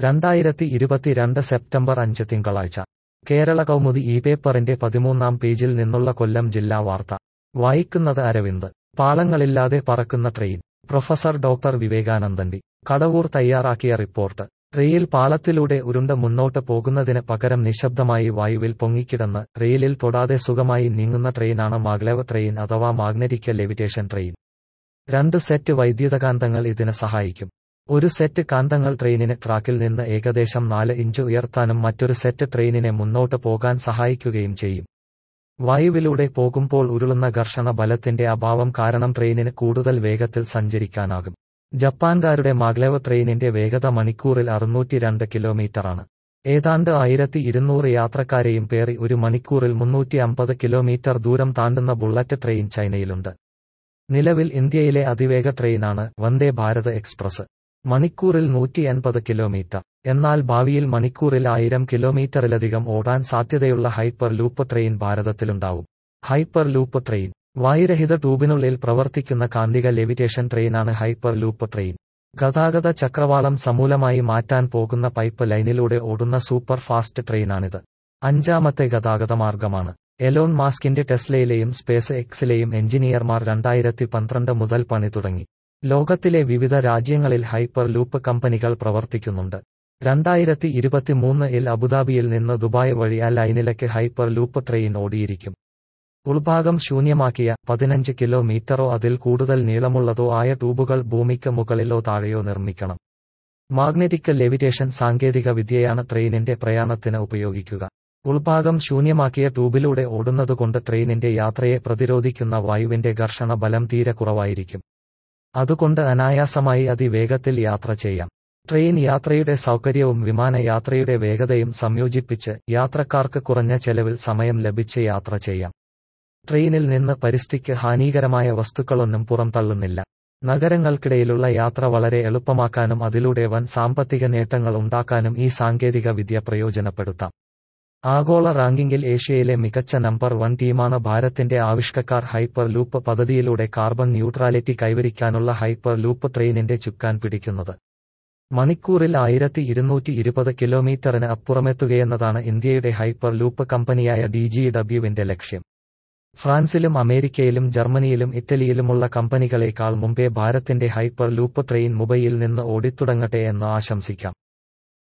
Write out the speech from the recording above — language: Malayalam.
രണ്ടായിരത്തി ഇരുപത്തിരണ്ട് സെപ്റ്റംബർ അഞ്ച് തിങ്കളാഴ്ച കേരള കൗമുദി ഈ പേപ്പറിന്റെ പതിമൂന്നാം പേജിൽ നിന്നുള്ള കൊല്ലം ജില്ലാ വാർത്ത വായിക്കുന്നത് അരവിന്ദ് പാളങ്ങളില്ലാതെ പറക്കുന്ന ട്രെയിൻ പ്രൊഫസർ ഡോക്ടർ വിവേകാനന്ദന്റെ കടവൂർ തയ്യാറാക്കിയ റിപ്പോർട്ട് റെയിൽ പാളത്തിലൂടെ ഉരുണ്ട് മുന്നോട്ട് പോകുന്നതിന് പകരം നിശബ്ദമായി വായുവിൽ പൊങ്ങിക്കിടന്ന് റെയിലിൽ തൊടാതെ സുഖമായി നീങ്ങുന്ന ട്രെയിനാണ് മാഗ്ലെവ് ട്രെയിൻ അഥവാ മാഗ്നറ്റിക് ലെവിറ്റേഷൻ ട്രെയിൻ രണ്ട് സെറ്റ് വൈദ്യുതകാന്തങ്ങൾ ഇതിന് സഹായിക്കും ഒരു സെറ്റ് കാന്തങ്ങൾ ട്രെയിനിനെ ട്രാക്കിൽ നിന്ന് ഏകദേശം നാല് ഇഞ്ച് ഉയർത്താനും മറ്റൊരു സെറ്റ് ട്രെയിനിനെ മുന്നോട്ട് പോകാൻ സഹായിക്കുകയും ചെയ്യും വായുവിലൂടെ പോകുമ്പോൾ ഉരുളുന്ന ഘർഷണ ബലത്തിന്റെ അഭാവം കാരണം ട്രെയിനിന് കൂടുതൽ വേഗത്തിൽ സഞ്ചരിക്കാനാകും ജപ്പാൻകാരുടെ മാഗ്ലെവ് ട്രെയിനിന്റെ വേഗത മണിക്കൂറിൽ അറുന്നൂറ്റി രണ്ട് കിലോമീറ്ററാണ് ഏതാണ്ട് ആയിരത്തി ഇരുന്നൂറ് യാത്രക്കാരെയും പേറി ഒരു മണിക്കൂറിൽ മുന്നൂറ്റി അമ്പത് കിലോമീറ്റർ ദൂരം താണ്ടുന്ന ബുള്ളറ്റ് ട്രെയിൻ ചൈനയിലുണ്ട് നിലവിൽ ഇന്ത്യയിലെ അതിവേഗ ട്രെയിനാണ് വന്ദേ ഭാരത് എക്സ്പ്രസ് മണിക്കൂറിൽ നൂറ്റി എൺപത് കിലോമീറ്റർ എന്നാൽ ഭാവിയിൽ മണിക്കൂറിൽ ആയിരം കിലോമീറ്ററിലധികം ഓടാൻ സാധ്യതയുള്ള ഹൈപ്പർ ലൂപ്പ് ട്രെയിൻ ഭാരതത്തിലുണ്ടാവും ഹൈപ്പർ ലൂപ്പ് ട്രെയിൻ വായുരഹിത ട്യൂബിനുള്ളിൽ പ്രവർത്തിക്കുന്ന കാന്തിക ലെവിറ്റേഷൻ ട്രെയിനാണ് ഹൈപ്പർ ലൂപ്പ് ട്രെയിൻ ഗതാഗത ചക്രവാളം സമൂലമായി മാറ്റാൻ പോകുന്ന പൈപ്പ് ലൈനിലൂടെ ഓടുന്ന സൂപ്പർ ഫാസ്റ്റ് ട്രെയിനാണിത് അഞ്ചാമത്തെ ഗതാഗത മാർഗമാണ് എലോൺ മാസ്കിന്റെ ടെസ്ലയിലെയും സ്പേസ് എക്സിലെയും എഞ്ചിനീയർമാർ രണ്ടായിരത്തി പന്ത്രണ്ട് മുതൽ പണി തുടങ്ങി ലോകത്തിലെ വിവിധ രാജ്യങ്ങളിൽ ഹൈപ്പർ ലൂപ്പ് കമ്പനികൾ പ്രവർത്തിക്കുന്നുണ്ട് രണ്ടായിരത്തി ഇരുപത്തിമൂന്നിൽ അബുദാബിയിൽ നിന്ന് ദുബായ് വഴി ആ ലൈനിലേക്ക് ഹൈപ്പർ ലൂപ്പ് ട്രെയിൻ ഓടിയിരിക്കും ഉൾഭാഗം ശൂന്യമാക്കിയ പതിനഞ്ച് കിലോമീറ്ററോ അതിൽ കൂടുതൽ നീളമുള്ളതോ ആയ ട്യൂബുകൾ ഭൂമിക്ക് മുകളിലോ താഴെയോ നിർമ്മിക്കണം മാഗ്നറ്റിക് ലെവിറ്റേഷൻ സാങ്കേതിക വിദ്യയാണ് ട്രെയിനിന്റെ പ്രയാണത്തിന് ഉപയോഗിക്കുക ഉൾഭാഗം ശൂന്യമാക്കിയ ട്യൂബിലൂടെ ഓടുന്നതുകൊണ്ട് ട്രെയിനിന്റെ യാത്രയെ പ്രതിരോധിക്കുന്ന വായുവിന്റെ ഘർഷണ ബലം തീരെ കുറവായിരിക്കും അതുകൊണ്ട് അനായാസമായി അതിവേഗത്തിൽ യാത്ര ചെയ്യാം ട്രെയിൻ യാത്രയുടെ സൗകര്യവും വിമാനയാത്രയുടെ വേഗതയും സംയോജിപ്പിച്ച് യാത്രക്കാർക്ക് കുറഞ്ഞ ചെലവിൽ സമയം ലഭിച്ച് യാത്ര ചെയ്യാം ട്രെയിനിൽ നിന്ന് പരിസ്ഥിതിക്ക് ഹാനികരമായ വസ്തുക്കളൊന്നും പുറംതള്ളുന്നില്ല നഗരങ്ങൾക്കിടയിലുള്ള യാത്ര വളരെ എളുപ്പമാക്കാനും അതിലൂടെ വൻ സാമ്പത്തിക നേട്ടങ്ങൾ ഉണ്ടാക്കാനും ഈ സാങ്കേതിക വിദ്യ പ്രയോജനപ്പെടുത്താം ആഗോള റാങ്കിങ്ങിൽ ഏഷ്യയിലെ മികച്ച നമ്പർ വൺ ടീമാണ് ഭാരത്തിന്റെ ആവിഷ്കക്കാർ ഹൈപ്പർ ലൂപ്പ് പദ്ധതിയിലൂടെ കാർബൺ ന്യൂട്രാലിറ്റി കൈവരിക്കാനുള്ള ഹൈപ്പർ ലൂപ്പ് ട്രെയിനിന്റെ ചുക്കാൻ പിടിക്കുന്നത് മണിക്കൂറിൽ ആയിരത്തി ഇരുന്നൂറ്റി ഇരുപത് കിലോമീറ്ററിന് അപ്പുറമെത്തുകയെന്നതാണ് ഇന്ത്യയുടെ ഹൈപ്പർ ലൂപ്പ് കമ്പനിയായ ഡി ജി ഡബ്ല്യുവിന്റെ ലക്ഷ്യം ഫ്രാൻസിലും അമേരിക്കയിലും ജർമ്മനിയിലും ഇറ്റലിയിലുമുള്ള കമ്പനികളെക്കാൾ മുമ്പേ ഭാരത്തിന്റെ ഹൈപ്പർ ലൂപ്പ് ട്രെയിൻ മുംബൈയിൽ നിന്ന് ഓടിത്തുടങ്ങട്ടെ എന്ന് ആശംസിക്കാം